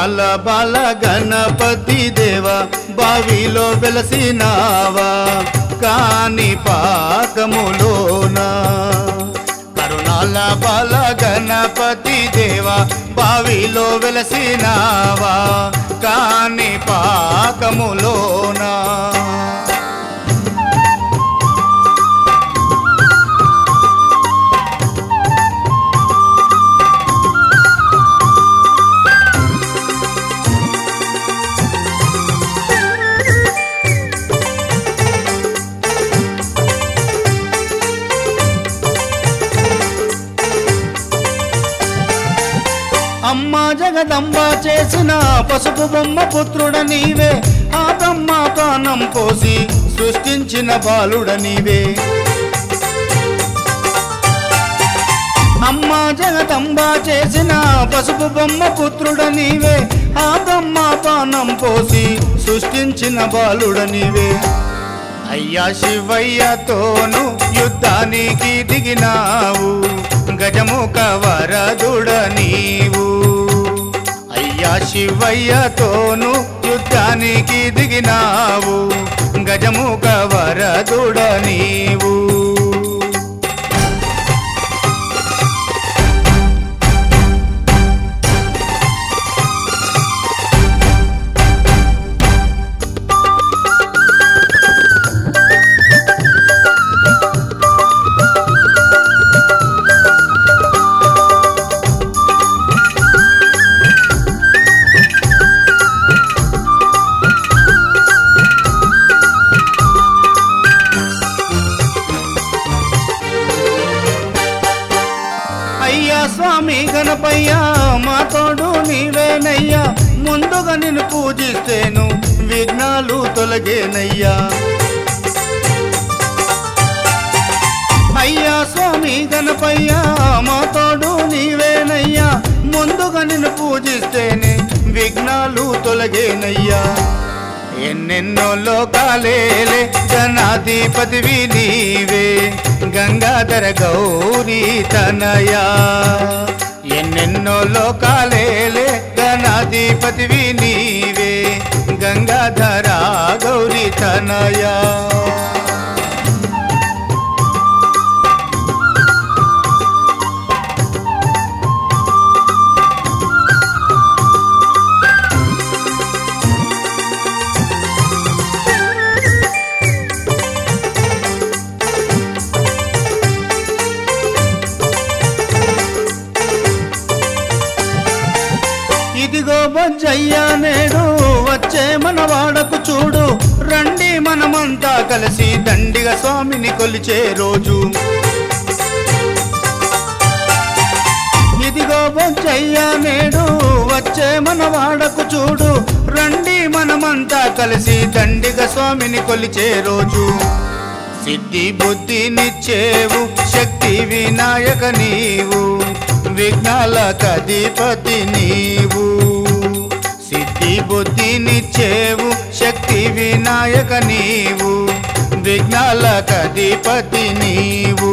కరుణాల బాల గణపతి దేవ బావిలో వెలసినావా కాని పాకములోనా కరుణాల బాల గణపతి దేవ బావిలో వెలసినావా కాని పాకములోనా అమ్మ జగదంబ చేసిన పసుపు బొమ్మ పుత్రుడ నీవే ఆ బ్రహ్మ ప్రాణం పోసి సృష్టించిన బాలుడ నీవే అమ్మ జగదంబ చేసిన పసుపు బొమ్మ పుత్రుడ నీవే ఆ బ్రహ్మ ప్రాణం పోసి సృష్టించిన బాలుడ నీవే అయ్యా శివయ్యతోను యుద్ధానికి దిగినావు గజముఖ వరదుడ నీవు అయ్యా శివయ్యతోను యుద్ధానికి దిగినావు గజముఖ వరదుడ నీవు అయ్యా స్వామి గణపయ్యా మా తోడు నీవేనయ్యా ముందుగా నిన్ను పూజిస్తేను విఘ్నాలు తొలగేనయ్యా అయ్యా స్వామి గణపయ్యా మా తోడు నీవేనయ్యా ముందుగా నిన్ను పూజిస్తేనే విఘ్నాలు తొలగేనయ్యా ఎన్నెన్నో లోకాలేలే జనాధిపతివి నీవే గంగాధర గౌరీ తనయా ఎన్నెన్నో లోకాలేలే గణాధిపతివి నీవే గంగాధర గౌరీ తనయా ఇదిగో బొజ్జయ్య నేడు వచ్చే మన వాడకు చూడు రండి మనమంతా కలిసి దండిగా స్వామిని కొలిచే రోజు ఇదిగో బొజ్జయ్య నేడు వచ్చే మన వాడకు చూడు రండి మనమంతా కలిసి దండిగా స్వామిని కొలిచే రోజు సిద్ధి బుద్ధినిచ్చేవు శక్తి వినాయక నీవు విఘ్నాల కధిపతి నీవు సిద్ధి బుద్ధినిచ్చేవు శక్తి వినాయక నీవు విఘ్నాల కధిపతి నీవు